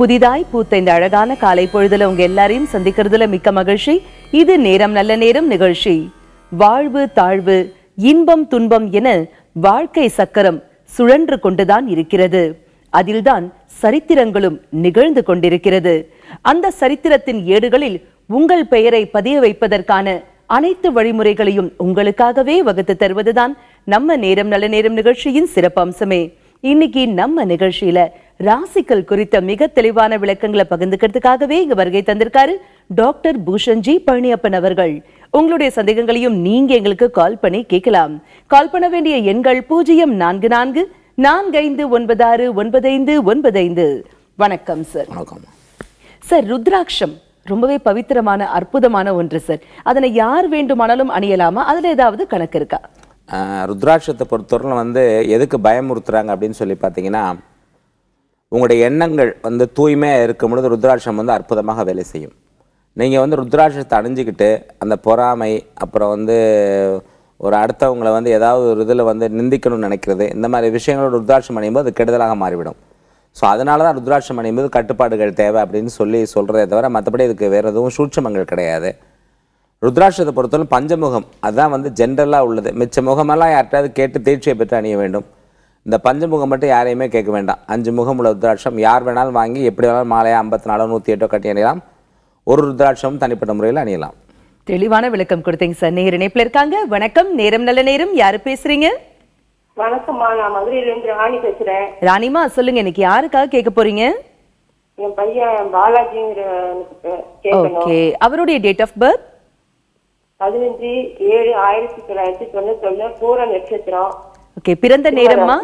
புதிதாய் பூத்த இந்த அழகான காலை பொழுதுல உங்க எல்லாரையும் சந்திக்கிறதுல மிக்க மகிழ்ச்சி இது நேரம் நல்ல நேரம் நிகழ்ச்சி வாழ்வு தாழ்வு இன்பம் துன்பம் என வாழ்க்கை சக்கரம் சுழன்று கொண்டுதான் இருக்கிறது அதில்தான் சரித்திரங்களும் நிகழ்ந்து கொண்டிருக்கிறது அந்த சரித்திரத்தின் ஏடுகளில் உங்கள் பெயரை பதிய வைப்பதற்கான அனைத்து வழிமுறைகளையும் உங்களுக்காகவே வகுத்து தருவதுதான் நம்ம நேரம் நல்ல நேரம் நிகழ்ச்சியின் சிறப்பம்சமே இன்னைக்கு நம்ம நிகழ்ச்சியில ராசிக்கல் குறித்த மிக தெளிவான விளக்கங்களை பகிர்ந்துக்கிறதுக்காகவே இங்க வருகை தந்திருக்காரு டாக்டர் பூஷன்ஜி பழனியப்பன் அவர்கள் உங்களுடைய சந்தேகங்களையும் நீங்க எங்களுக்கு கால் பண்ணி கேட்கலாம் கால் பண்ண வேண்டிய எண்கள் பூஜ்ஜியம் நான்கு நான்கு நான்கைந்து ஒன்பதாறு ஒன்பதைந்து ஒன்பதைந்து வணக்கம் சார் வணக்கம் சார் ருத்ராட்சம் ரொம்பவே பவித்திரமான அற்புதமான ஒன்று சார் அதனை யார் வேண்டுமானாலும் அணியலாமா அதுல ஏதாவது கணக்கு இருக்கா ஆஹ் ருத்ராட்சத்தை பொறுத்தவரையிலும் வந்து எதுக்கு பயமுறுத்துறாங்க அப்படின்னு சொல்லி பார்த்தீங்கன்னா உங்களுடைய எண்ணங்கள் வந்து தூய்மையாக இருக்கும் பொழுது ருத்ராட்சம் வந்து அற்புதமாக வேலை செய்யும் நீங்கள் வந்து ருத்ராட்சத்தை அணிஞ்சிக்கிட்டு அந்த பொறாமை அப்புறம் வந்து ஒரு அடுத்தவங்களை வந்து ஏதாவது ஒரு இதில் வந்து நிந்திக்கணும்னு நினைக்கிறது இந்த மாதிரி விஷயங்களோட ருத்ராட்சம் அணியும்போது அது கெடுதலாக மாறிவிடும் ஸோ அதனால தான் ருத்ராட்சம் அணியும்போது கட்டுப்பாடுகள் தேவை அப்படின்னு சொல்லி சொல்கிறதே தவிர மற்றபடி இதுக்கு வேறு எதுவும் சூட்சமங்கள் கிடையாது ருத்ராட்சத்தை பொறுத்தவரை பஞ்சமுகம் அதுதான் வந்து ஜென்ரலாக உள்ளது மிச்ச முகமெல்லாம் யார்கிட்டயாவது கேட்டு தேர்ச்சியை பெற்று அணிய வேண்டும் இந்த பஞ்சமுகம் மட்டும் யாரையுமே கேட்க வேண்டாம் அஞ்சு முகம் உள்ள ருத்ராட்சம் யார் வேணாலும் வாங்கி எப்படி வேணாலும் மாலையா ஐம்பத்தி நாலோ நூற்றி எட்டோ கட்டி அணியலாம் ஒரு ருத்ராட்சமும் தனிப்பட்ட முறையில் அணியலாம் தெளிவான விளக்கம் கொடுத்தீங்க சார் நேர் இணைப்புல இருக்காங்க வணக்கம் நேரம் நல்ல நேரம் யாரு பேசுறீங்க வணக்கம்மா நான் மதுரையில இருந்து ராணி பேசுறேன் ராணிமா சொல்லுங்க இன்னைக்கு யாருக்காக கேட்க போறீங்க என் பையன் பாலாஜிங்கிறவனுக்கு கேட்கணும் ஓகே அவருடைய டேட் ஆஃப் பர்த் பதினஞ்சு ஏழு ஆயிரத்தி தொள்ளாயிரத்தி தொண்ணூத்தி ஒண்ணு பூர நட்சத்திரம் ஓகே பிறந்த நேரம்மா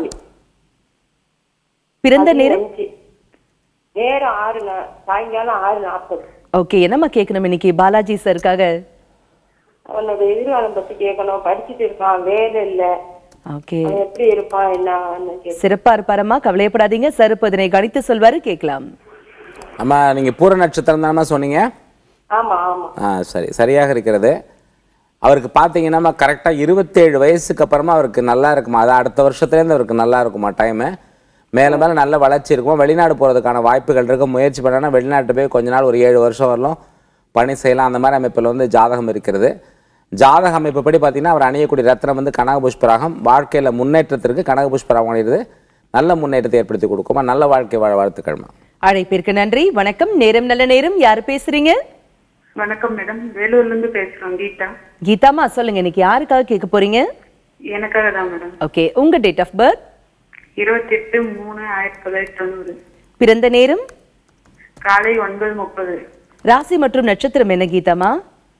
பிறந்த நேரம் பதினஞ்சு. நேரம் ஆறு நா- சாயங்காலம் ஆறு நாற்பது ஓகே என்னம்மா கேட்கணும் இன்னைக்கு பாலாஜி சாருக்காக அவனோட எதிர்காலம் பத்தி கேட்கணும் படிச்சுட்டு இருக்கான் வேலை இல்ல ஓகே அவன் எப்படி இருப்பான் என்னன்னு கேட்கணும் சிறப்பா இருப்பாரம்மா கவலையப்படாதீங்க சார் இப்போ இதனை கணித்து சொல்வாரு கேட்கலாம் அம்மா நீங்கள் பூர நட்சத்திரம் தானம்மா சொன்னீங்க ஆமா ஆமா ஆ சரி சரியாக இருக்கிறது அவருக்கு பார்த்தீங்கன்னா கரெக்டாக இருபத்தேழு வயசுக்கு அப்புறமா அவருக்கு நல்லா இருக்குமா அதான் அடுத்த வருஷத்துலேருந்து அவருக்கு நல்லா இருக்குமா டைமு மேலே மேலே நல்ல வளர்ச்சி இருக்குமா வெளிநாடு போகிறதுக்கான வாய்ப்புகள் இருக்கும் முயற்சி பண்ணனா வெளிநாட்டு போய் கொஞ்ச நாள் ஒரு ஏழு வருஷம் வரலும் பணி செய்யலாம் அந்த மாதிரி அமைப்பில் வந்து ஜாதகம் இருக்கிறது ஜாதக அமைப்புப்படி பார்த்தீங்கன்னா அவர் அணியக்கூடிய ரத்னம் வந்து கனகபுஷ்பராகம் வாழ்க்கையில் முன்னேற்றத்திற்கு கனகபுஷ்பராகம் அணிகிறது நல்ல முன்னேற்றத்தை ஏற்படுத்தி கொடுக்குமா நல்ல வாழ்க்கை வாழ வாழ்த்துக்கள்மா அழைப்பிற்கு நன்றி வணக்கம் நேரம் நல்ல நேரம் யார் பேசுறீங்க வணக்கம் மேடம் வேலூர்ல இருந்து பேசுறோம் கீதா கீதாமா சொல்லுங்க இன்னைக்கு யாருக்காக கேட்க போறீங்க எனக்காக தான் மேடம் ஓகே உங்க டேட் ஆஃப் பர்த் இருபத்தி எட்டு மூணு ஆயிரத்தி தொள்ளாயிரத்தி தொண்ணூறு பிறந்த நேரம் காலை ஒன்பது முப்பது ராசி மற்றும் நட்சத்திரம் என்ன கீதாமா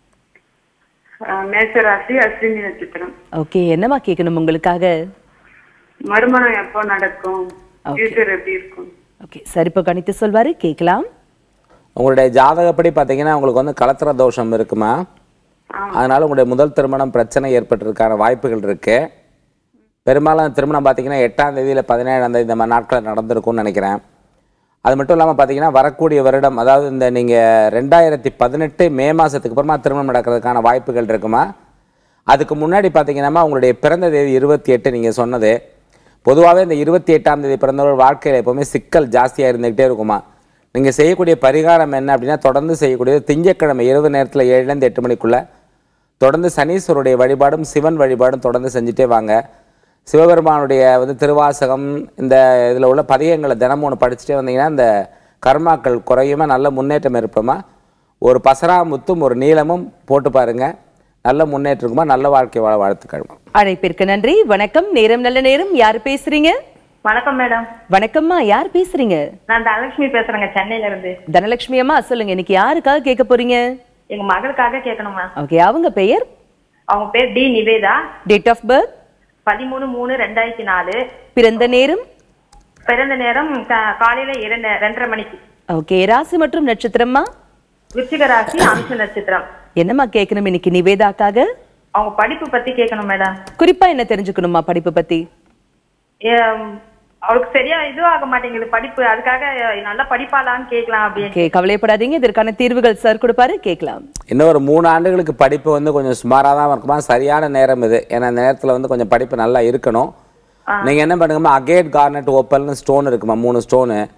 மேசராசி அஸ்வினி நட்சத்திரம் ஓகே என்னம்மா கேட்கணும் உங்களுக்காக மறுமணம் எப்போ நடக்கும் Okay. ஃபியூச்சர் எப்படி இருக்கும் ஓகே சரி இப்போ கணித்து சொல்வாரு கேட்கலாம் உங்களுடைய ஜாதகப்படி பார்த்தீங்கன்னா உங்களுக்கு வந்து கலத்திர தோஷம் இருக்குமா அதனால உங்களுடைய முதல் திருமணம் பிரச்சனை ஏற்பட்டிருக்கான வாய்ப்புகள் இருக்கு பெரும்பாலும் திருமணம் பார்த்தீங்கன்னா எட்டாம் தேதியில் பதினேழாம் தேதி இந்த மாதிரி நாட்களில் நடந்திருக்கும்னு நினைக்கிறேன் அது மட்டும் இல்லாமல் பார்த்தீங்கன்னா வரக்கூடிய வருடம் அதாவது இந்த நீங்கள் ரெண்டாயிரத்தி பதினெட்டு மே மாதத்துக்கு அப்புறமா திருமணம் நடக்கிறதுக்கான வாய்ப்புகள் இருக்குமா அதுக்கு முன்னாடி பார்த்தீங்கன்னா உங்களுடைய பிறந்த தேதி இருபத்தி எட்டு நீங்கள் சொன்னது பொதுவாகவே இந்த இருபத்தி எட்டாம் தேதி பிறந்தவர்கள் வாழ்க்கையில் எப்போவுமே சிக்கல் ஜாஸ்தியாக இருந்துக்கிட்டே இருக்குமா நீங்கள் செய்யக்கூடிய பரிகாரம் என்ன அப்படின்னா தொடர்ந்து செய்யக்கூடியது திங்கட்கிழமை இரவு நேரத்தில் ஏழுலேருந்து எட்டு மணிக்குள்ளே தொடர்ந்து சனீஸ்வருடைய வழிபாடும் சிவன் வழிபாடும் தொடர்ந்து செஞ்சுட்டே வாங்க சிவபெருமானுடைய வந்து திருவாசகம் இந்த இதில் உள்ள பதிகங்களை தினமும் ஒன்று படிச்சுட்டே வந்தீங்கன்னா இந்த கர்மாக்கள் குறையுமா நல்ல முன்னேற்றம் இருப்போமா ஒரு பசராமுத்தும் ஒரு நீளமும் போட்டு பாருங்க நல்ல முன்னேற்றம் இருக்குமா நல்ல வாழ்க்கை வாழ வாழ்த்துக்கள்மா அழைப்பிற்கு நன்றி வணக்கம் நேரம் நல்ல நேரம் யார் பேசுறீங்க வணக்கம் மேடம் வணக்கம்மா யார் பேசுறீங்க நான் தனலட்சுமி பேசுறேங்க சென்னையில இருந்து தனலட்சுமி அம்மா சொல்லுங்க இன்னைக்கு யாருக்காக கேட்க போறீங்க எங்க மகளுக்காக கேட்கணுமா ஓகே அவங்க பெயர் அவங்க பேர் D Nivetha date of birth பதிமூணு மூணு ரெண்டாயிரத்தி நாலு பிறந்த நேரம் பிறந்த நேரம் கா- காலையில இரண்டு ரெண்டரை மணிக்கு ஓகே ராசி மற்றும் நட்சத்திரம்மா விருச்சிக ராசி அம்ச நட்சத்திரம் என்னம்மா கேட்கணும் இன்னைக்கு நிவேதாக்காக அவங்க படிப்பு பத்தி கேட்கணும் மேடம் குறிப்பா என்ன தெரிஞ்சுக்கணுமா படிப்பு பத்தி ஏம், அவளுக்கு சரியா இதுவும் ஆக மாட்டேங்குது படிப்பு அதுக்காக நல்லா படிப்பாளான்னு கேட்கலாம் அப்படின்னு ஓகே கவலைப்படாதீங்க இதற்கான தீர்வுகள் சார் கொடுப்பாரு கேட்கலாம் இன்னும் ஒரு மூணு ஆண்டுகளுக்கு படிப்பு வந்து கொஞ்சம் சுமாராக தான் இருக்குமா சரியான நேரம் இது ஏன்னா இந்த நேரத்தில் வந்து கொஞ்சம் படிப்பு நல்லா இருக்கணும் நீங்கள் என்ன பண்ணுங்கம்மா அகேட் கார்னட் ஓப்பல்னு ஸ்டோன் இருக்குமா மூணு ஸ்டோனு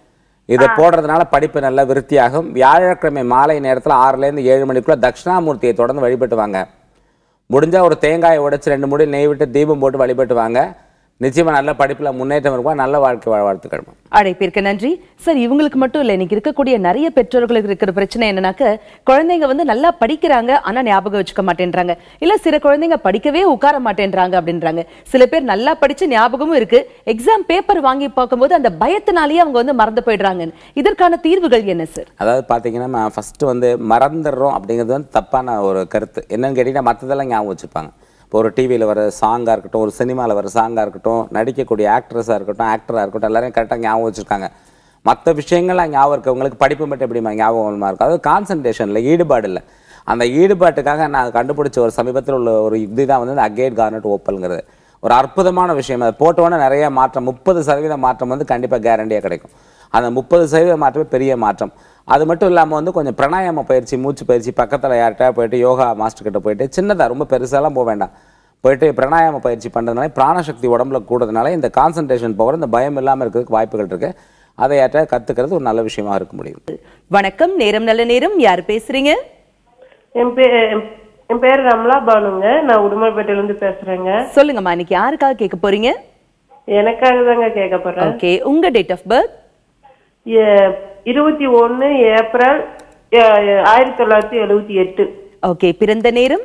இதை போடுறதுனால படிப்பு நல்லா விருத்தியாகும் வியாழக்கிழமை மாலை நேரத்தில் ஆறுலேருந்து ஏழு மணிக்குள்ள தட்சிணாமூர்த்தியை தொடர்ந்து வழிபட்டு வாங்க முடிஞ்சா ஒரு தேங்காயை உடைச்சு ரெண்டு முடி நெய் விட்டு தீபம் போட்டு வழிபட்டு வாங்க நிச்சயமா நல்ல படிப்புல முன்னேற்றம் இருக்கும் நல்ல வாழ்க்கை வாழ வாழ்த்துக்கள் அழைப்பிற்கு நன்றி சார் இவங்களுக்கு மட்டும் இல்ல இன்னைக்கு இருக்கக்கூடிய நிறைய பெற்றோர்களுக்கு இருக்கிற பிரச்சனை என்னன்னாக்க குழந்தைங்க வந்து நல்லா படிக்கிறாங்க ஆனா ஞாபகம் வச்சுக்க மாட்டேன்றாங்க இல்ல சில குழந்தைங்க படிக்கவே உட்கார மாட்டேன்றாங்க அப்படின்றாங்க சில பேர் நல்லா படிச்சு ஞாபகமும் இருக்கு எக்ஸாம் பேப்பர் வாங்கி பார்க்கும்போது அந்த பயத்தினாலேயே அவங்க வந்து மறந்து போயிடுறாங்க இதற்கான தீர்வுகள் என்ன சார் அதாவது பார்த்தீங்கன்னா ஃபஸ்ட்டு வந்து மறந்துடுறோம் அப்படிங்கிறது வந்து தப்பான ஒரு கருத்து என்னன்னு கேட்டிங்கன்னா மற்றதெல்லாம் ஞாபகம் வச்சுப்பாங்க இப்போ ஒரு டிவியில் வர சாங்காக இருக்கட்டும் ஒரு சினிமாவில் வர சாங்காக இருக்கட்டும் நடிக்கக்கூடிய ஆக்ட்ரஸாக இருக்கட்டும் ஆக்டராக இருக்கட்டும் எல்லாரையும் கரெக்டாக ஞாபகம் வச்சுருக்காங்க மற்ற விஷயங்கள்லாம் ஞாபகம் இருக்கவங்களுக்கு படிப்பு மட்டும் எப்படிமா ஞாபகமாக இருக்கும் அதாவது கான்சன்ட்ரேஷனில் ஈடுபாடு இல்லை அந்த ஈடுபாட்டுக்காக நான் கண்டுபிடிச்ச ஒரு சமீபத்தில் உள்ள ஒரு இதுதான் வந்து அகேட் கார்னட் ஓப்பல்ங்கிறது ஒரு அற்புதமான விஷயம் அதை போட்ட உடனே நிறைய மாற்றம் முப்பது சதவீத மாற்றம் வந்து கண்டிப்பாக கேரண்டியாக கிடைக்கும் அந்த முப்பது சதவீத மாற்றமே பெரிய மாற்றம் அது மட்டும் இல்லாமல் வந்து கொஞ்சம் பிராணாயாம பயிற்சி மூச்சு பயிற்சி பக்கத்தில் யார்கிட்ட போயிட்டு யோகா மாஸ்டர் கிட்ட போயிட்டு சின்னதாக ரொம்ப பெருசாலாம் போக வேண்டாம் போயிட்டு பிராணாயாம பயிற்சி பண்ணுறதுனால பிராணசக்தி உடம்புல கூடுறதுனால இந்த கான்சன்ட்ரேஷன் பவர் இந்த பயம் இல்லாமல் இருக்கிறதுக்கு வாய்ப்புகள் இருக்கு அதை யார்கிட்ட கற்றுக்கிறது ஒரு நல்ல விஷயமா இருக்க முடியும் வணக்கம் நேரம் நல்ல நேரம் யார் பேசுறீங்க என் பேர் என் பேர் ரம்லா பானுங்க நான் உடுமல்பேட்டையில இருந்து பேசுறேங்க சொல்லுங்கம்மா இன்னைக்கு யாருக்காக கேட்க போறீங்க எனக்காக தாங்க கேட்க போறேன் ஓகே உங்க டேட் ஆஃப் பர்த் எ- இருபத்தி ஒண்ணு ஏப்ரல் எ- எ- ஆயிரத்தி தொள்ளாயிரத்தி எழுபத்தி எட்டு ஓகே பிறந்த நேரம்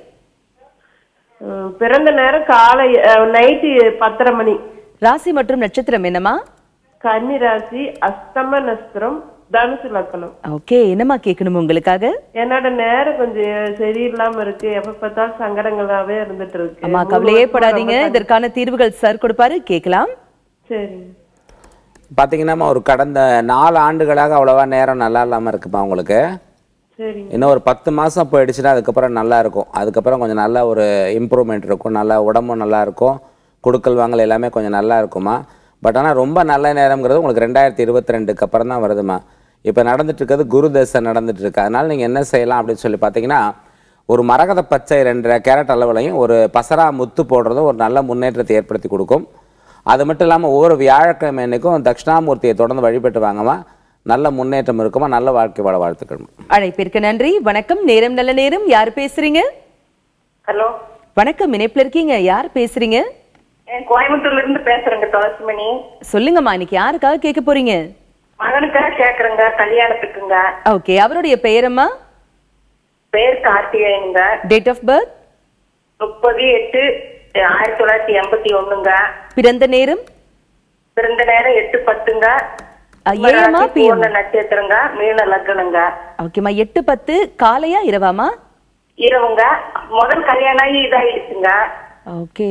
உம், பிறந்த நேரம் காலை நைட்டு பத்தரை மணி ராசி மற்றும் நட்சத்திரம் என்னம்மா கன்னி ராசி அஸ்தம நஸ்திரம் தனுசு லக்கணம் ஓகே என்னம்மா கேட்கணும் உங்களுக்காக என்னோட நேரம் கொஞ்சம் சரியில்லாம இருக்கு எப்ப பார்த்தாலும் சங்கடங்களாவே இருந்துட்டு இருக்கு அம்மா மூணு கவலையே வருஷமா படாதீங்க ரொம்ப இதற்கான தீர்வுகள் சார் கொடுப்பாரு கேட்கலாம் சரிங்க பார்த்தீங்கன்னா ஒரு கடந்த நாலு ஆண்டுகளாக அவ்வளோவா நேரம் நல்லா இல்லாமல் இருக்குப்பா உங்களுக்கு சரிங்க இன்னும் ஒரு பத்து மாதம் போயிடுச்சுன்னா அதுக்கப்புறம் நல்லா இருக்கும் அதுக்கப்புறம் கொஞ்சம் நல்ல ஒரு இம்ப்ரூவ்மெண்ட் இருக்கும் நல்லா உடம்பும் நல்லா இருக்கும் கொடுக்கல் வாங்கல் எல்லாமே கொஞ்சம் நல்லா இருக்குமா பட் ஆனால் ரொம்ப நல்ல நேரம்ங்கிறது உங்களுக்கு ரெண்டாயிரத்தி இருபத்தி ரெண்டுக்கு அப்புறம் தான் வருதுமா இப்போ நடந்துட்டு இருக்கிறது குரு தசை நடந்துட்டு இருக்கு அதனால நீங்கள் என்ன செய்யலாம் அப்படின்னு சொல்லி பார்த்தீங்கன்னா ஒரு மரகத பச்சை ரெண்டரை கேரட் அளவுலையும் ஒரு பசரா முத்து போடுறதும் ஒரு நல்ல முன்னேற்றத்தை ஏற்படுத்தி கொடுக்கும் அது மட்டும் இல்லாமல் ஒவ்வொரு வியாழக்கிழமை அன்னைக்கும் தட்சிணாமூர்த்தியை தொடர்ந்து வழிபட்டு வாங்கம்மா நல்ல முன்னேற்றம் இருக்குமா நல்ல வாழ்க்கை வாழ வாழ்த்துக்கள் அழைப்பிற்கு நன்றி வணக்கம் நேரம் நல்ல நேரம் யார் பேசுறீங்க ஹலோ வணக்கம் இணைப்புல இருக்கீங்க யார் பேசுறீங்க கோயம்புத்தூர்ல இருந்து பேசுறேங்க துளசி மணி சொல்லுங்கம்மா இன்னைக்கு யாருக்காக கேட்க போறீங்க மகனுக்காக கேக்குறேங்க கல்யாணத்துக்குங்க ஓகே அவருடைய பெயரம்மா பேர் கார்த்திகேயனுங்க டேட் ஆஃப் பர்த் முப்பது எட்டு ஆயிரத்தி தொள்ளாயிரத்தி எண்பத்தி ஒண்ணுங்க பிறந்த நேரம் பிறந்த நேரம் எட்டு பத்துங்க அ, ஏஎம்மா ராசி பிஎம் பூர்ண நட்சத்திரங்க மீன லக்னங்க ஓகேம்மா எட்டு பத்து காலையா இரவாமா இரவுங்க முதல் கல்யாணம் ஆகி இதாயிடுச்சுங்க ஓகே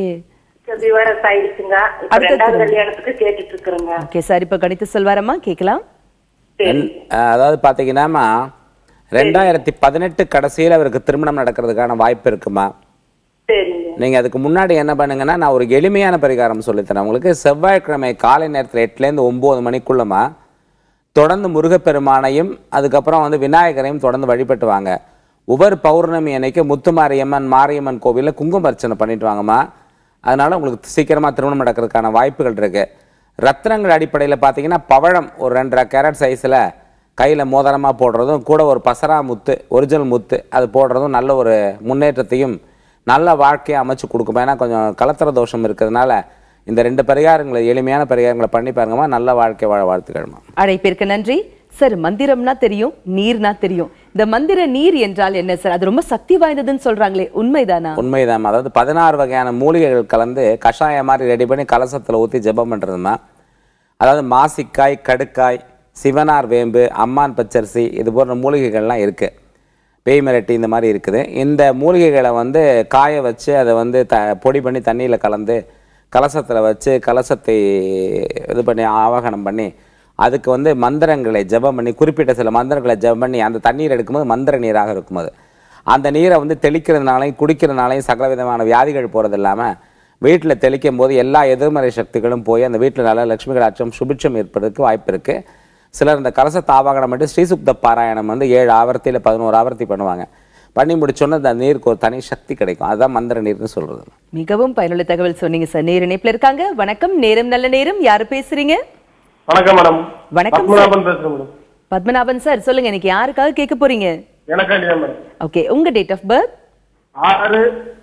விவரஸ் ஆயிடுச்சுங்க இப்ப அடுத்த ரெண்டாவது திருமணம். கல்யாணத்துக்கு கேட்டுட்டு இருக்கிறேங்க ஓகே சார் இப்ப கணித்து சொல்வாரம்மா கேட்கலாம் ரெண்- அஹ் அதாவது பார்த்தீங்கன்னாமா ரெண்டாயிரத்தி பதினெட்டு கடைசியில் அவருக்கு திருமணம் நடக்கிறதுக்கான வாய்ப்பு இருக்குமா சரிங்க நீங்கள் அதுக்கு முன்னாடி என்ன பண்ணுங்கன்னா நான் ஒரு எளிமையான பரிகாரம் சொல்லித்தரேன் உங்களுக்கு செவ்வாய்க்கிழமை காலை நேரத்தில் எட்டுலேருந்து ஒம்பது மணிக்குள்ளமா தொடர்ந்து முருகப்பெருமானையும் அதுக்கப்புறம் வந்து விநாயகரையும் தொடர்ந்து வழிபட்டு வாங்க ஒவ்வொரு பௌர்ணமி அன்னைக்கு முத்துமாரியம்மன் மாரியம்மன் கோவிலில் குங்கும அர்ச்சனை பண்ணிட்டு வாங்கம்மா அதனால உங்களுக்கு சீக்கிரமாக திருமணம் நடக்கிறதுக்கான வாய்ப்புகள் இருக்கு ரத்னங்கள் அடிப்படையில் பார்த்தீங்கன்னா பவழம் ஒரு ரெண்டரை கேரட் சைஸில் கையில் மோதிரமாக போடுறதும் கூட ஒரு பசரா முத்து ஒரிஜினல் முத்து அது போடுறதும் நல்ல ஒரு முன்னேற்றத்தையும் நல்ல வாழ்க்கையை அமைச்சு கொடுக்கும் ஏன்னா கொஞ்சம் கலத்திர தோஷம் இருக்கிறதுனால இந்த ரெண்டு பரிகாரங்களை எளிமையான பரிகாரங்களை பண்ணி பாருங்கம்மா நல்ல வாழ்க்கை வாழ வாழ்த்துக்கள்மா அழைப்பிற்கு நன்றி சார் மந்திரம்னா தெரியும் நீர்னா தெரியும் இந்த மந்திர நீர் என்றால் என்ன சார் அது ரொம்ப சக்தி வாய்ந்ததுன்னு சொல்றாங்களே உண்மைதானா உண்மைதான் அதாவது பதினாறு வகையான மூலிகைகள் கலந்து கஷாயம் மாதிரி ரெடி பண்ணி கலசத்தில் ஊற்றி ஜெபம் பண்ணுறதுமா அதாவது மாசிக்காய் கடுக்காய் சிவனார் வேம்பு அம்மான் பச்சரிசி இது போன்ற மூலிகைகள்லாம் இருக்குது பேய் மிரட்டி இந்த மாதிரி இருக்குது இந்த மூலிகைகளை வந்து காய வச்சு அதை வந்து த பொடி பண்ணி தண்ணியில் கலந்து கலசத்தில் வச்சு கலசத்தை இது பண்ணி ஆவாகனம் பண்ணி அதுக்கு வந்து மந்திரங்களை ஜெபம் பண்ணி குறிப்பிட்ட சில மந்திரங்களை ஜெபம் பண்ணி அந்த தண்ணீர் எடுக்கும்போது மந்திர நீராக இருக்கும் அது அந்த நீரை வந்து தெளிக்கிறதுனாலையும் குடிக்கிறதுனாலையும் சகல விதமான வியாதிகள் போகிறது இல்லாமல் வீட்டில் தெளிக்கும் போது எல்லா எதிர்மறை சக்திகளும் போய் அந்த வீட்டில் நல்ல லட்சுமி கடாட்சம் சுபிட்சம் ஏற்படுறதுக்கு வாய்ப்பு இருக்குது சிலர் இந்த கலச தாவாகனம் மட்டும் ஸ்ரீசுக்த பாராயணம் வந்து ஏழு ஆவர்த்தியில் பதினோரு ஆவர்த்தி பண்ணுவாங்க பண்ணி முடிச்சோன்னே அந்த நீருக்கு ஒரு தனி சக்தி கிடைக்கும் அதுதான் மந்திர நீர்னு சொல்கிறது மிகவும் பயனுள்ள தகவல் சொன்னீங்க சார் நேர் இணைப்புல இருக்காங்க வணக்கம் நேரம் நல்ல நேரம் யாரு பேசுறீங்க வணக்கம் மேடம் வணக்கம் பத்மநாபன் பேசுறேன் மேடம் பத்மநாபன் சார் சொல்லுங்க இன்னைக்கு யாருக்காக கேட்க போறீங்க எனக்காண்டி தான் மேடம் ஓகே உங்க டேட் ஆஃப் பர்த் ஆறு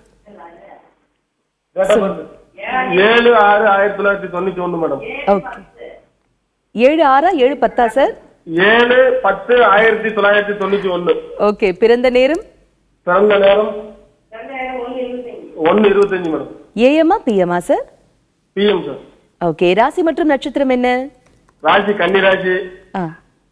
date of birth. ஏழு ஆறு ஆயிரத்தி தொள்ளாயிரத்தி தொண்ணூத்தி ஒண்ணு மேடம் ஓகே ஏழு ஆறா ஏழு பத்தா சார் ஏழு பத்து ஆயிரத்தி தொள்ளாயிரத்தி தொண்ணூத்தி ஒண்ணு ஓகே பிறந்த நேரம் பிறந்த நேரம் ஒன்னு இருபத்தஞ்சு மேடம் ஏஎம்மா பிஎம்மா சார் பிஎம் சார் ஓகே ராசி மற்றும் நட்சத்திரம் என்ன ராசி கன்னிராசி ஆ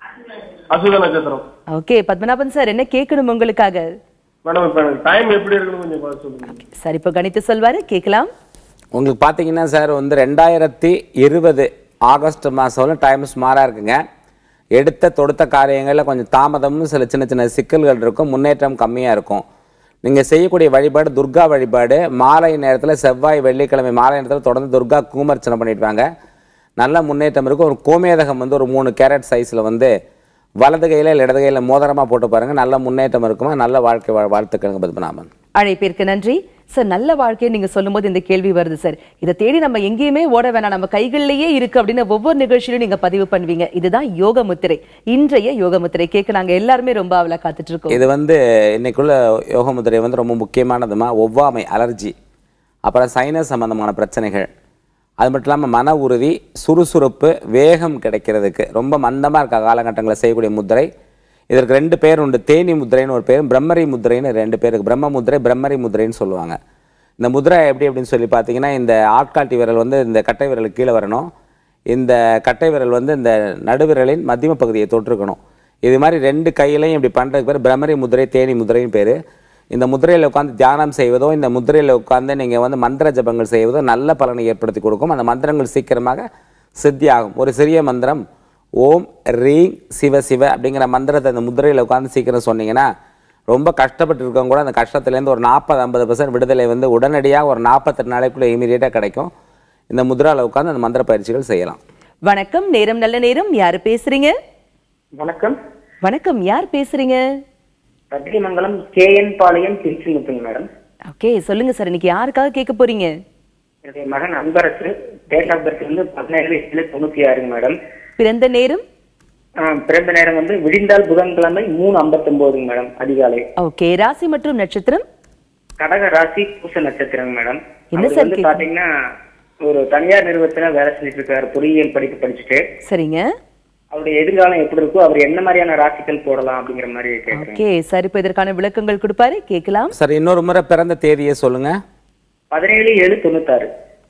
அசுத நட்சத்திரம் ஓகே பத்மநாபன் சார் என்ன கேட்கணும் உங்களுக்காக மேடம் இப்ப எனக்கு டைம் எப்படி இருக்குன்னு கொஞ்சம் பார்த்து சொல்லுங்க சார் இப்போ கணித்து சொல்வாரு கேட்கலாம் உங்களுக்கு பார்த்தீங்கன்னா சார் வந்து ரெண்டாயிரத்தி இருபது ஆகஸ்ட் மாதம் டைம் சுமாராக இருக்குங்க எடுத்த தொடுத்த காரியங்களில் கொஞ்சம் தாமதமும் சில சின்ன சின்ன சிக்கல்கள் இருக்கும் முன்னேற்றம் கம்மியாக இருக்கும் நீங்கள் செய்யக்கூடிய வழிபாடு துர்கா வழிபாடு மாலை நேரத்தில் செவ்வாய் வெள்ளிக்கிழமை மாலை நேரத்தில் தொடர்ந்து துர்கா கூமர்ச்சனை பண்ணிட்டு வாங்க நல்ல முன்னேற்றம் இருக்கும் ஒரு கோமேதகம் வந்து ஒரு மூணு கேரட் சைஸில் வந்து வலது கையில் இல்லை இடது கையில் மோதிரமாக போட்டு பாருங்கள் நல்ல முன்னேற்றம் இருக்குமா நல்ல வாழ்க்கை வாழ் வாழ்த்துக்களுங்க பத்மநாபன் அழைப்பிற்கு நன்றி சார் நல்ல வாழ்க்கையை நீங்க சொல்லும்போது இந்த கேள்வி வருது சார் இதை தேடி நம்ம எங்கேயுமே ஓட வேணாம் நம்ம கைகளிலேயே இருக்கு அப்படின்னு ஒவ்வொரு நிகழ்ச்சியிலும் நீங்க பதிவு பண்ணுவீங்க இதுதான் யோக முத்திரை இன்றைய யோக முத்திரை கேட்க நாங்க எல்லாருமே ரொம்ப அவளா காத்துட்டு இருக்கோம் இது வந்து இன்னைக்குள்ள யோக முதிரை வந்து ரொம்ப முக்கியமானதுமா ஒவ்வாமை அலர்ஜி அப்புறம் சைனஸ் சம்பந்தமான பிரச்சனைகள் அது மட்டும் இல்லாமல் மன உறுதி சுறுசுறுப்பு வேகம் கிடைக்கிறதுக்கு ரொம்ப மந்தமாக இருக்க காலகட்டங்களில் செய்யக்கூடிய முத்திரை இதற்கு ரெண்டு பேர் உண்டு தேனி முத்திரைன்னு ஒரு பேரும் பிரம்மரி முத்திரைன்னு ரெண்டு பேர் இருக்கு பிரம்ம முத்திரை பிரம்மரி முத்திரைன்னு சொல்லுவாங்க இந்த முதிரை எப்படி அப்படின்னு சொல்லி பார்த்தீங்கன்னா இந்த ஆட்காட்டி விரல் வந்து இந்த கட்டை விரலுக்கு கீழே வரணும் இந்த கட்டை விரல் வந்து இந்த நடுவிரலின் மத்தியம பகுதியை தொட்டிருக்கணும் இது மாதிரி ரெண்டு கையிலையும் இப்படி பண்ணுறதுக்கு பேர் பிரம்மரி முதிரை தேனி முதிரைன்னு பேர் இந்த முதிரையில் உட்காந்து தியானம் செய்வதோ இந்த முதிரையில் உட்காந்து நீங்கள் வந்து மந்திர ஜபங்கள் செய்வதோ நல்ல பலனை ஏற்படுத்தி கொடுக்கும் அந்த மந்திரங்கள் சீக்கிரமாக சித்தியாகும் ஒரு சிறிய மந்திரம் ஓம் ரீங் சிவ சிவ அப்படிங்கிற மந்திரத்தை அந்த முதிரையில் உட்காந்து சீக்கிரம் சொன்னீங்கன்னா ரொம்ப கஷ்டப்பட்டு இருக்கவங்க கூட அந்த கஷ்டத்துலேருந்து ஒரு நாற்பது ஐம்பது பர்சன்ட் விடுதலை வந்து உடனடியாக ஒரு நாற்பத்தெட்டு நாளைக்குள்ளே இமீடியட்டாக கிடைக்கும் இந்த முதிராவில் உட்காந்து அந்த மந்திர பயிற்சிகள் செய்யலாம் வணக்கம் நேரம் நல்ல நேரம் யாரு பேசுறீங்க வணக்கம் வணக்கம் யார் பேசுறீங்க பத்திரிமங்கலம் கேஎன் பாளையம் திருச்சிமுத்துங்க மேடம் ஓகே சொல்லுங்க சார் இன்னைக்கு யாருக்காக கேட்க போறீங்க என்னுடைய மகன் அன்பரசு டேட் ஆஃப் பர்த் வந்து பதினேழு ஏழு தொண்ணூத்தி ஆறுங்க மேடம் பிறந்த நேரம் ஆ, பிறந்த நேரம் வந்து விடிந்தால் புதன்கிழமை மூணு ஐம்பத்தொன்பதுங்க மேடம் அதிகாலை ஓகே ராசி மற்றும் நட்சத்திரம் கடக ராசி பூச நட்சத்திரங்க மேடம் என்ன அவர் சார் வந்து கேக்குறீங்க? பாத்தீங்கன்னா ஒரு தனியார் நிறுவனத்துல வேலை செஞ்சுட்டு இருக்காரு பொறியியல் படிப்பு படிச்சுட்டு சரிங்க அவருடைய எதிர்காலம் எப்படி இருக்கோ அவர் என்ன மாதிரியான ராசிகள் போடலாம் அப்படிங்கிற மாதிரி கேட்குறேன் ஓகே சார் இப்போ இதற்கான விளக்கங்கள் கொடுப்பாரு கேட்கலாம் சார் இன்னொரு முறை பிறந்த தேதியை சொல்லுங்கள் பதினேழு ஏழு தொண்ணூத்தாறு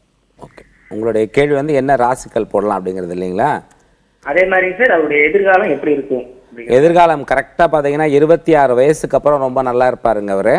ஓகே உங்களுடைய கேள்வி வந்து என்ன ராசிக்கல் போடலாம் அப்படிங்கிறது இல்லைங்களா அதே மாதிரி சார் அவருடைய எதிர்காலம் எப்படி இருக்கும் அப்படிங்கிற- எதிர்காலம் கரெக்டாக பார்த்தீங்கன்னா இருபத்தி ஆறு வயசுக்கு அப்புறம் ரொம்ப நல்லா இருப்பாருங்க அவர்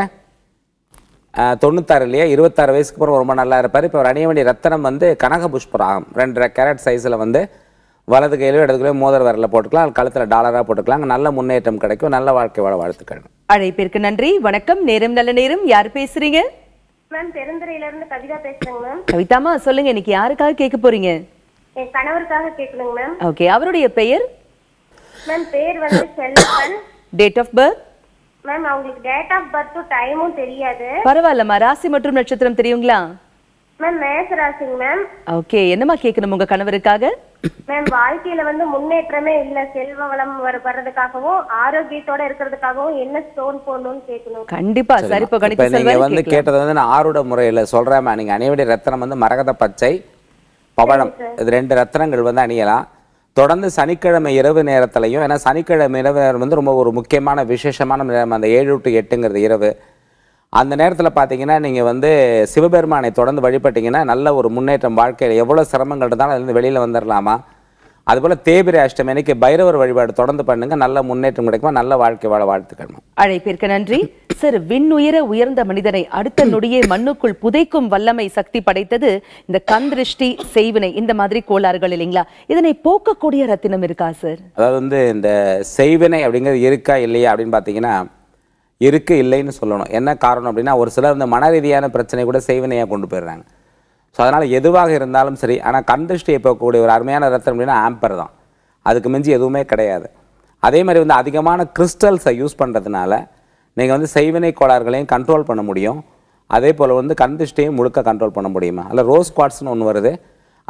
தொண்ணூத்தாறு இல்லையா இருபத்தாறு வயசுக்கு அப்புறம் ரொம்ப நல்லா இருப்பார் இப்போ அவர் அணிய வேண்டிய ரத்தனம் வந்து கனக புஷ்பராகம் ரெண்டரை கேரட் சைஸில் வந்து வலது கையிலோ இடது கையிலோ மோதிர விரல போட்டுக்கலாம் கழுத்தில் டாலராக போட்டுக்கலாம் அங்க நல்ல முன்னேற்றம் கிடைக்கும் நல்ல வாழ்க்கை வாழ வாழ்த்துக்கள் அழைப்பிற்கு நன்றி வணக்கம் நேரம் நல்ல நேரம் யார் பேசுறீங்க மேம் பெருந்துறையில இருந்து கவிதா பேசுறேங்க மேம் கவிதாமா சொல்லுங்க இன்னைக்கு யாருக்காக கேட்க போறீங்க என் கணவருக்காக கேட்கணுங்க மேம் ஓகே அவருடைய பெயர் மேம் பேர் வந்து Selvan date of birth ma'am அவங்களுக்கு டேட் ஆஃப் பர்த்தும் டைமும் தெரியாது பரவாயில்லம்மா ராசி மற்றும் நட்சத்திரம் தெரியுங்களா மேம் மேசராசிங்க மேம் ஓகே என்னம்மா கேட்கணும் உங்க கணவருக்காக மேம் வாழ்க்கையில வந்து முன்னேற்றமே இல்ல செல்வ வளம் வர- வர்றதுக்காகவும் ஆரோக்கியத்தோட இருக்கிறதுக்காகவும் என்ன ஸ்டோன் போடணும்னு கேட்கணும் கண்டிப்பா சார் இப்போ இப்போ கணித்து நீங்கள் செல்வாரு வந்து கேட்கலாம். கேட்டது வந்து நான் ஆருட முறையில் சொல்கிறேன் நீங்கள் அணிய வேண்டிய ரத்தனம் வந்து மரகத பச்சை பவளம் இது ரெண்டு ரத்தனங்கள் வந்து அணியலாம் தொடர்ந்து சனிக்கிழமை இரவு நேரத்துலையும் ஏன்னா சனிக்கிழமை இரவு நேரம் வந்து ரொம்ப ஒரு முக்கியமான விசேஷமான நேரம் அந்த ஏழு டு எட்டுங்கிறது இரவு அந்த நேரத்தில் பார்த்தீங்கன்னா நீங்கள் வந்து சிவபெருமானை தொடர்ந்து வழிபட்டீங்கன்னா நல்ல ஒரு முன்னேற்றம் வாழ்க்கையில் எவ்வளோ சிரமங்கள் இருந்தாலும் அதுலேருந்து வெளியில் வந்துடலாமா அதுபோல் தேபிரை அஷ்டமி அன்னைக்கு பைரவர் வழிபாடு தொடர்ந்து பண்ணுங்க நல்ல முன்னேற்றம் கிடைக்குமா நல்ல வாழ்க்கை வாழ வாழ்த்துக்கணும் அழைப்பிற்கு நன்றி சார் விண்ணுயர உயர்ந்த மனிதனை அடுத்த நொடியே மண்ணுக்குள் புதைக்கும் வல்லமை சக்தி படைத்தது இந்த கண் திருஷ்டி செய்வினை இந்த மாதிரி கோளாறுகள் இல்லைங்களா இதனை போக்கக்கூடிய ரத்தினம் இருக்கா சார் அதாவது வந்து இந்த செய்வினை அப்படிங்கிறது இருக்கா இல்லையா அப்படின்னு பார்த்தீங்கன்னா இருக்கு இல்லைன்னு சொல்லணும் என்ன காரணம் அப்படின்னா ஒரு சிலர் இந்த மன ரீதியான பிரச்சனை கூட செய்வினையாக கொண்டு போயிடுறாங்க ஸோ அதனால் எதுவாக இருந்தாலும் சரி ஆனால் கண் திருஷ்டியை போக்கக்கூடிய ஒரு அருமையான ரத்தம் அப்படின்னா ஆம்பர் தான் அதுக்கு மிஞ்சி எதுவுமே கிடையாது அதே மாதிரி வந்து அதிகமான கிறிஸ்டல்ஸை யூஸ் பண்ணுறதுனால நீங்கள் வந்து செய்வினை கோளாறுகளையும் கண்ட்ரோல் பண்ண முடியும் அதே போல் வந்து கண் திருஷ்டியையும் முழுக்க கண்ட்ரோல் பண்ண முடியுமா அதில் ரோஸ் குவாட்ஸ்னு ஒன்று வருது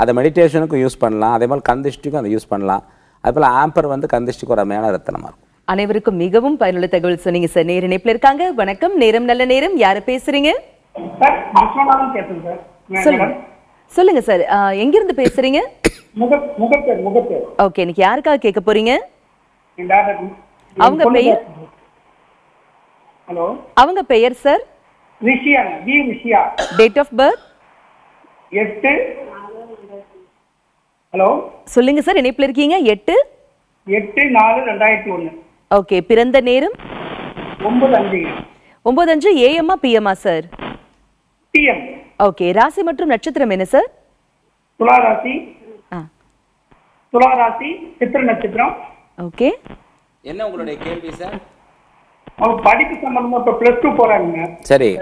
அதை மெடிடேஷனுக்கும் யூஸ் பண்ணலாம் அதே மாதிரி கந்திஷ்டிக்கும் அதை யூஸ் பண்ணலாம் அதே போல் ஆம்பர் வந்து கந்திஷ்டிக்கு ஒரு அருமையான ரத்தனமாக இருக்கும் அனைவருக்கும் மிகவும் பயனுள்ள தகவல் சொன்னீங்க சார் நேர இணைப்புல இருக்காங்க வணக்கம் நேரம் நல்ல நேரம் யாரு பேசுறீங்க சார் விஸ்வநாதன் பேசுறேன் சார் நான் சொல்லுங்க மேடம். சொல்லுங்க சார் ஆஹ், எங்கிருந்து பேசுறீங்க முக முகப்பேர் முகப்பேர் ஓகே இன்னைக்கு யாருக்காக கேட்க போறீங்க என் டாக்டர் அவங்க பெயர் ஹலோ அவங்க பெயர் sir Rishiya V Rishiya date of birth எட்டு ஹலோ சொல்லுங்க சார் இணைப்புல இருக்கீங்க எட்டு எட்டு நாலு ரெண்டாயிரத்தி ஒண்ணு ஓகே பிறந்த நேரம் ஒன்பது அஞ்சு ஒன்பது அஞ்சு ஏஎம்மா பிஎம்மா சார் பிஎம் ஓகே ராசி மற்றும் நட்சத்திரம் என்ன சார் துலா ராசி ஆ துலா ராசி சித்திர நட்சத்திரம் ஓகே என்ன உங்களுடைய கேள்வி சார் அவங்க படிப்பு சம்பந்தமா இப்ப பிளஸ் டூ போறாங்க சரி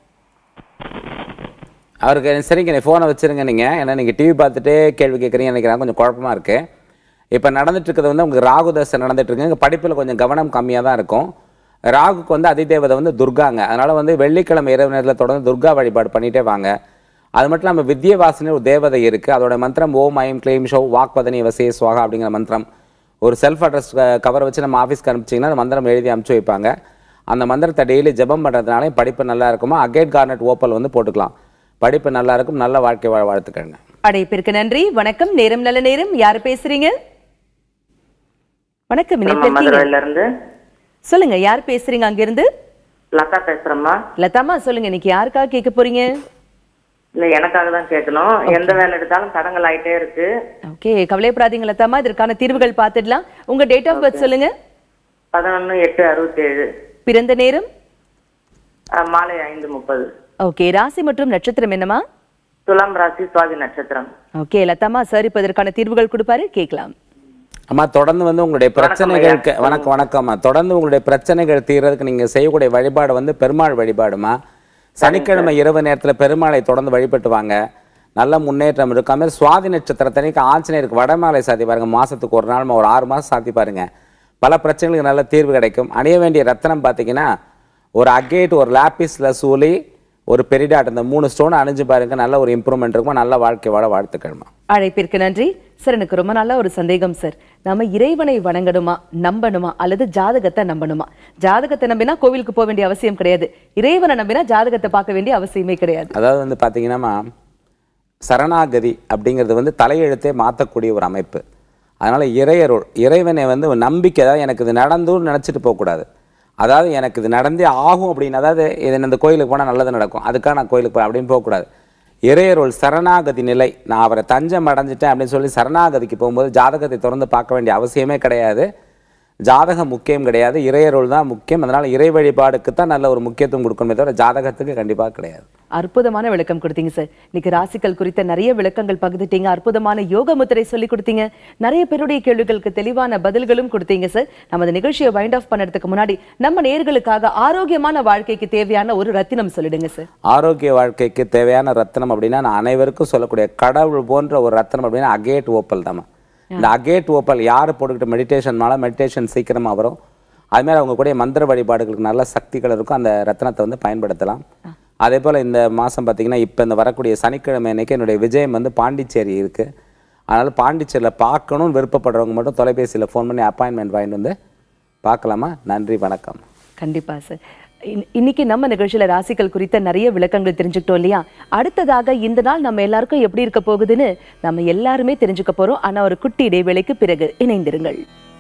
அவருக்கு சரிங்க நீ ஃபோனை வச்சிருங்க நீங்கள் ஏன்னா நீங்கள் டிவி பார்த்துட்டே கேள்வி கேட்குறீங்க நினைக்கிறேன் கொஞ்சம் குழப்பமா இருக்கு இப்போ நடந்துட்டு இருக்கிறது வந்து உங்களுக்கு ராகு தசை நடந்துட்டு இருக்கு இங்க படிப்பில் கொஞ்சம் கவனம் கம்மியாக தான் இருக்கும் ராகுக்கு வந்து அதிதேவதை வந்து துர்காங்க அதனால வந்து வெள்ளிக்கிழமை இரவு நேரத்தில் தொடர்ந்து துர்கா வழிபாடு பண்ணிட்டே வாங்க அது மட்டும் இல்லாமல் வித்யவாசனி ஒரு தேவதை இருக்குது அதோட மந்திரம் ஓம் ஐம் கிளைம் ஷோ வாக்வதனி வசே சுவாகா அப்படிங்கிற மந்திரம் ஒரு செல்ஃப் அட்ரஸ் கவரை வச்சு நம்ம ஆஃபீஸ்க்கு அனுப்பிச்சிங்கன்னா அந்த மந்திரம் எழுதி அனுப்பிச்சு வைப்பாங்க அந்த மந்திரத்தை டெய்லி ஜெபம் பண்ணுறதுனால படிப்பு நல்லா இருக்குமா அகேட் கார்னட் ஓப்பல் வந்து போட்டுக்கலாம் படிப்பு நல்லா இருக்கும் நல்ல வாழ்க்கை வாழ வாழ்த்துக்கங்க அழைப்பிற்கு நன்றி வணக்கம் நேரம் நல்ல நேரம் யாரு பேசுறீங்க வணக்கம் இணைப்புல இருக்கீங்க மதுரையில இருந்து சொல்லுங்க யார் பேசுறீங்க அங்கிருந்து லதா பேசுறேம்மா லதாமா சொல்லுங்க இன்னைக்கு யாருக்காக கேட்க போறீங்க இல்ல எனக்காக தான் கேட்கணும் எந்த வேலை எடுத்தாலும் தடங்கள் ஆயிட்டே இருக்கு ஓகே கவலைப்படாதீங்க லதாமா இதற்கான தீர்வுகள் பார்த்துடலாம் உங்க டேட் ஆஃப் பர்த் சொல்லுங்க பதினொன்னு எட்டு அறுபத்தேழு பிறந்த நேரம் அஹ், மாலை ஐந்து முப்பது ஓகே ராசி மற்றும் நட்சத்திரம் என்னமா துலாம் ராசி சுவாதி நட்சத்திரம் ஓகே லதாமா சார் இப்ப இதற்கான தீர்வுகள் கொடுப்பாரு கேட்கலாம் அம்மா தொடர்ந்து வந்து உங்களுடைய பிரச்சனைகளுக்கு வணக்கம் வணக்கம்மா தொடர்ந்து உங்களுடைய பிரச்சனைகள் தீர்றதுக்கு நீங்க செய்யக்கூடிய வழிபாடு வந்து பெருமாள் வழிபாடுமா சனிக்கிழமை இரவு நேரத்துல பெருமாளை தொடர்ந்து வழிபட்டு வாங்க நல்ல முன்னேற்றம் இருக்கும் அது மாதிரி சுவாதி நட்சத்திரத்தனைக்கு ஆஞ்சநேயருக்கு வடமாலை சாத்தி பாருங்க மாசத்துக்கு ஒரு நாள் ஒரு ஆறு மாசம் சாத்தி பாருங்க பல பிரச்சனைகளுக்கு நல்ல தீர்வு கிடைக்கும் அணிய வேண்டிய ரத்தனம் பார்த்தீங்கன்னா ஒரு அகேட் ஒரு லாப்பிஸ் லசூலி ஒரு பெரிடாட் இந்த மூணு ஸ்டோன் அணிஞ்சு பாருங்க நல்ல ஒரு இம்ப்ரூவ்மெண்ட் இருக்கும் நல்ல வாழ்க்கை வாழ வாழ்த்துக்கள்மா அழைப்பிற்கு நன்றி சார் எனக்கு ரொம்ப நாளா ஒரு சந்தேகம் சார் நாம இறைவனை வணங்கணுமா நம்பணுமா அல்லது ஜாதகத்தை நம்பணுமா ஜாதகத்தை நம்பினா கோவிலுக்கு போக வேண்டிய அவசியம் கிடையாது இறைவனை நம்பினா ஜாதகத்தை பார்க்க வேண்டிய அவசியமே கிடையாது அதாவது வந்து பார்த்தீங்கன்னா சரணாகதி அப்படிங்கிறது வந்து தலையெழுத்தே மாற்றக்கூடிய ஒரு அமைப்பு அதனால் இறையருள் இறைவனை வந்து ஒரு நம்பிக்கை அதாவது எனக்கு இது நடந்துன்னு நினச்சிட்டு போகக்கூடாது அதாவது எனக்கு இது நடந்தே ஆகும் அப்படின்னு அதாவது இது இந்த கோயிலுக்கு போனால் நல்லது நடக்கும் அதுக்காக நான் கோயிலுக்கு போய் அப்படின்னு போகக்கூடாது இறையருள் சரணாகதி நிலை நான் அவரை தஞ்சம் அடைஞ்சிட்டேன் அப்படின்னு சொல்லி சரணாகதிக்கு போகும்போது ஜாதகத்தை திறந்து பார்க்க வேண்டிய அவசியமே கிடையாது ஜாதகம் முக்கியம் கிடையாது இறையருள் தான் முக்கியம் அதனால் இறை வழிபாடுக்கு தான் நல்ல ஒரு முக்கியத்துவம் கொடுக்கணுமே தவிர ஜாதகத்துக்கு கண்டிப்பாக கிடையாது அற்புதமான விளக்கம் கொடுத்தீங்க சார் இன்னைக்கு ராசிகள் குறித்த நிறைய விளக்கங்கள் பகிர்ந்துட்டீங்க அற்புதமான யோக முத்திரை சொல்லி கொடுத்தீங்க நிறைய பேருடைய கேள்விகளுக்கு தெளிவான பதில்களும் கொடுத்தீங்க சார் நமது நிகழ்ச்சியை வைண்ட் ஆஃப் பண்ணறதுக்கு முன்னாடி நம்ம நேர்களுக்காக ஆரோக்கியமான வாழ்க்கைக்கு தேவையான ஒரு ரத்தினம் சொல்லிடுங்க சார் ஆரோக்கிய வாழ்க்கைக்கு தேவையான ரத்தினம் அப்படின்னா நான் அனைவருக்கும் சொல்லக்கூடிய கடவுள் போன்ற ஒரு ரத்தினம் அப்படின்னா அகேட் ஓப்பல் தான் இந்த அகேட் ஓப்பல் யார் போட்டுக்கிட்டு மெடிடேஷன்னால மெடிடேஷன் சீக்கிரமாக வரும் அதுமாதிரி அவங்க கூடிய மந்திர வழிபாடுகளுக்கு நல்ல சக்திகள் இருக்கும் அந்த ரத்தினத்தை வந்து பயன்படுத்தலாம் அதே போல் இந்த மாதம் பார்த்தீங்கன்னா இப்போ இந்த வரக்கூடிய சனிக்கிழமை அன்னைக்கு என்னுடைய விஜயம் வந்து பாண்டிச்சேரி இருக்குது அதனால் பாண்டிச்சேரியில் பார்க்கணும்னு விருப்பப்படுறவங்க மட்டும் தொலைபேசியில் ஃபோன் பண்ணி அப்பாயின்மெண்ட் வாங்கிட்டு வந்து பார்க்கலாமா நன்றி வணக்கம் கண்டிப்பா சார் இன்- இன்னைக்கு நம்ம நிகழ்ச்சியில ராசிகள் குறித்த நிறைய விளக்கங்கள் தெரிஞ்சுக்கிட்டோம் இல்லையா அடுத்ததாக இந்த நாள் நம்ம எல்லாருக்கும் எப்படி இருக்க போகுதுன்னு நம்ம எல்லாருமே தெரிஞ்சுக்க போறோம் ஆனா ஒரு குட்டி இடைவேளைக்கு பிறகு இணைந்திருங்கள்